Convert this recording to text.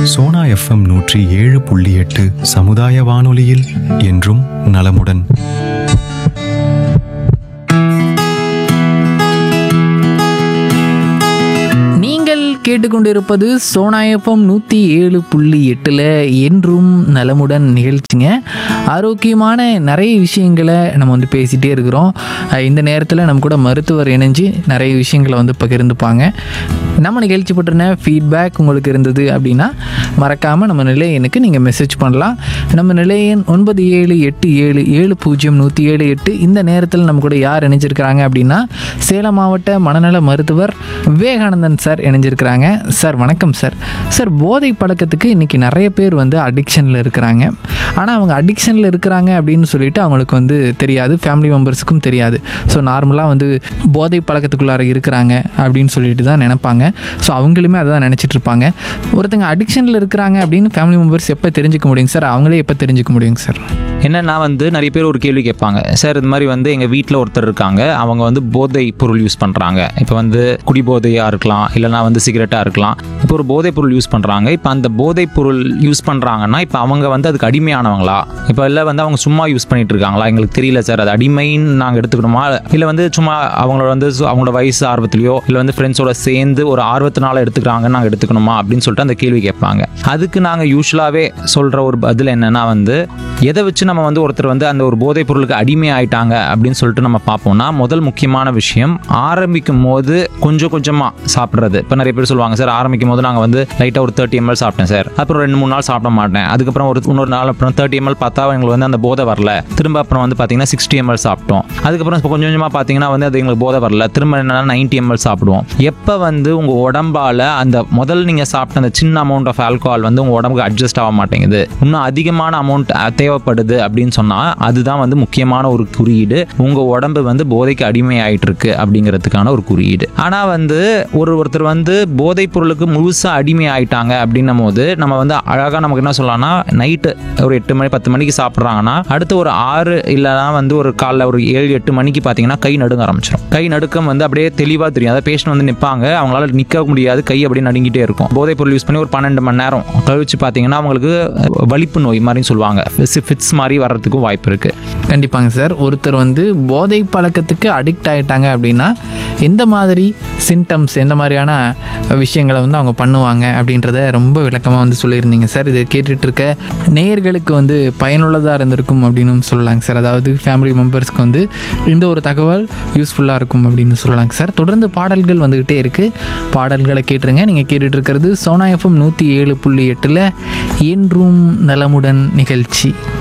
Sona FM நூற்றி ஏழு புள்ளி எட்டு சமுதாய வானொலியில் என்றும் நலமுடன் நீங்கள் கேட்டுக்கொண்டிருப்பது சோனாயப்பம் நூற்றி ஏழு புள்ளி எட்டில் என்றும் நலமுடன் நிகழ்ச்சிங்க ஆரோக்கியமான நிறைய விஷயங்களை நம்ம வந்து பேசிகிட்டே இருக்கிறோம் அஹ் இந்த நேரத்தில் நம்ம கூட மருத்துவர் இணைஞ்சு நிறைய விஷயங்களை வந்து பகிர்ந்துப்பாங்க நம்ம நிகழ்ச்சி பற்றின ஃபீட்பேக் உங்களுக்கு இருந்தது அப்படின்னா மறக்காமல் நம்ம நிலையனுக்கு நீங்கள் மெசேஜ் பண்ணலாம் நம்ம நிலையன் ஒன்பது ஏழு எட்டு ஏழு ஏழு பூஜ்ஜியம் நூற்றி ஏழு எட்டு இந்த நேரத்தில் நம்ம கூட யார் இணைஞ்சிருக்கிறாங்க அப்படின்னா சேலம் மாவட்ட மனநல மருத்துவர் விவேகானந்தன் சார் இணைஞ்சிருக்கிறாங்க சார் வணக்கம் சார் சார் போதை பழக்கத்துக்கு இன்றைக்கி நிறைய பேர் வந்து அடிக்ஷனில் இருக்கிறாங்க ஆனால் அவங்க அடிக்ஷனில் இருக்கிறாங்க அப்படின்னு சொல்லிட்டு அவங்களுக்கு வந்து தெரியாது ஃபேமிலி மெம்பர்ஸுக்கும் தெரியாது ஸோ நார்மலாக வந்து போதை பழக்கத்துக்குள்ளார இருக்கிறாங்க அப்படின்னு சொல்லிட்டு தான் நினைப்பாங்க ஸோ அவங்களுமே அதை தான் நினச்சிட்டு இருப்பாங்க ஒருத்தங்க அடிக்ஷனில் இருக்கிறாங்க அப்படின்னு ஃபேமிலி மெம்பர்ஸ் எப்போ தெரிஞ்சுக்க முடியுங்க சார் அவங்களே எப்போ தெரிஞ்சுக்க முடியுங்க சார் என்னன்னா வந்து நிறைய பேர் ஒரு கேள்வி கேட்பாங்க சார் இது மாதிரி வந்து எங்கள் வீட்டில் ஒருத்தர் இருக்காங்க அவங்க வந்து போதை பொருள் யூஸ் பண்ணுறாங்க இப்போ வந்து குடி போதையாக இருக்கலாம் இல்லைனா வந்து சிகரெட்டாக இருக்கலாம் இப்போ ஒரு போதைப் பொருள் யூஸ் பண்ணுறாங்க இப்போ அந்த போதைப் பொருள் யூஸ் பண்ணுறாங்கன்னா இப்போ அவங்க வந்து அதுக்கு அடிமையானவங்களா இப்போ இல்லை வந்து அவங்க சும்மா யூஸ் பண்ணிட்டு இருக்காங்களா எங்களுக்கு தெரியல சார் அது அடிமைன்னு நாங்கள் எடுத்துக்கணுமா இல்லை வந்து சும்மா அவங்களோட வந்து சு- அவங்களோட வயசு ஆர்வத்திலையோ இல்லை வந்து ஃப்ரெண்ட்ஸோட சேர்ந்து ஒரு ஆர்வத்தினால எடுத்துக்கிறாங்கன்னு நாங்கள் எடுத்துக்கணுமா அப்படின்னு சொல்லிட்டு அந்த கேள்வி கேட்பாங்க அதுக்கு நாங்கள் யூஸ்வலாகவே சொல்கிற ஒரு பதில் என்னன்னா வந்து எதை வச்சு நம்ம வந்து ஒருத்தர் வந்து அந்த ஒரு போதைப் பொருளுக்கு அடிமை ஆயிட்டாங்க அப்படின்னு சொல்லிட்டு நம்ம பார்ப்போம்னா முதல் முக்கியமான விஷயம் ஆரம்பிக்கும் போது கொஞ்சம் கொஞ்சமாக சாப்பிட்றது இப்போ நிறைய பேர் சொல்லுவாங்க சார் ஆரம்பிக்கும் போது நாங்கள் வந்து லைட்டாக ஒரு தேர்ட்டி எம்எல் சாப்பிட்டேன் சார் அப்புறம் ரெண்டு மூணு நாள் சாப்பிட மாட்டேன் அதுக்கப்புறம் ஒரு இன்னொரு நாள் அப்புறம் தேர்ட்டி எம்எல் பார்த்தா எங்களுக்கு வந்து அந்த போதை வரல திரும்ப அப்புறம் வந்து பார்த்தீங்கன்னா சிக்ஸ்டி எம்எல் சாப்பிட்டோம் அதுக்கப்புறம் இப்போ கொஞ்சம் கொஞ்சமாக பார்த்தீங்கன்னா வந்து அது எங்களுக்கு போதை வரல திரும்ப என்னன்னா நைன்ட்டி எம்எல் சாப்பிடுவோம் எப்போ வந்து உங்கள் உடம்பால் அந்த முதல் நீங்கள் சாப்பிட்ட அந்த சின்ன அமௌண்ட் ஆஃப் ஆல்கோஹால் வந்து உங்கள் உடம்புக்கு அட்ஜஸ்ட் ஆக மாட்டேங்குது இன்னும் அதிகமான அமௌண்ட் தேவைப்படுது அப்படின்னு சொன்னால் அதுதான் வந்து முக்கியமான ஒரு குறியீடு உங்கள் உடம்பு வந்து போதைக்கு அடிமை ஆயிட்டு இருக்கு அப்படிங்கிறதுக்கான ஒரு குறியீடு ஆனால் வந்து ஒரு ஒருத்தர் வந்து போதைப் பொருளுக்கு முழுசாக அடிமை ஆயிட்டாங்க அப்படின்னும் போது நம்ம வந்து அழகாக நமக்கு என்ன சொல்லலாம்னா நைட்டு ஒரு எட்டு மணி பத்து மணிக்கு சாப்பிட்றாங்கன்னா அடுத்து ஒரு ஆறு இல்லைனா வந்து ஒரு காலைல ஒரு ஏழு எட்டு மணிக்கு பார்த்தீங்கன்னா கை நடுங்க ஆரம்பிச்சிடும் கை நடுக்கம் வந்து அப்படியே தெளிவாக தெரியும் அதாவது பேஷண்ட் வந்து நிற்பாங்க அவங்களால நிற்க முடியாது கை அப்படியே நடுங்கிட்டே இருக்கும் போதைப் பொருள் யூஸ் பண்ணி ஒரு பன்னெண்டு மணி நேரம் கழிச்சு பார்த்தீங்கன்னா அவங்களுக்கு வலிப்பு நோய் மாதிரி சொல்லுவாங்க ஃபிட்ஸ் மாதிரி வர்றதுக்கும் வாய்ப்பு இருக்கு கண்டிப்பாங்க சார் ஒருத்தர் வந்து போதை பழக்கத்துக்கு அடிக்ட் ஆகிட்டாங்க அப்படின்னா எந்த மாதிரி சிம்டம்ஸ் எந்த மாதிரியான விஷயங்களை வந்து அவங்க பண்ணுவாங்க அப்படின்றத ரொம்ப விளக்கமாக வந்து சொல்லியிருந்தீங்க சார் இதை கேட்டுட்டு இருக்க நேயர்களுக்கு வந்து பயனுள்ளதாக இருந்திருக்கும் அப்படின்னு சொல்லலாங்க சார் அதாவது ஃபேமிலி மெம்பர்ஸ்க்கு வந்து இந்த ஒரு தகவல் யூஸ்ஃபுல்லாக இருக்கும் அப்படின்னு சொல்லலாங்க சார் தொடர்ந்து பாடல்கள் வந்துக்கிட்டே இருக்குது பாடல்களை கேட்டுருங்க நீங்கள் கேட்டுட்டு இருக்கிறது சோனா எஃப்எம் நூற்றி ஏழு புள்ளி எட்டில் என்றும் நலமுடன் நிகழ்ச்சி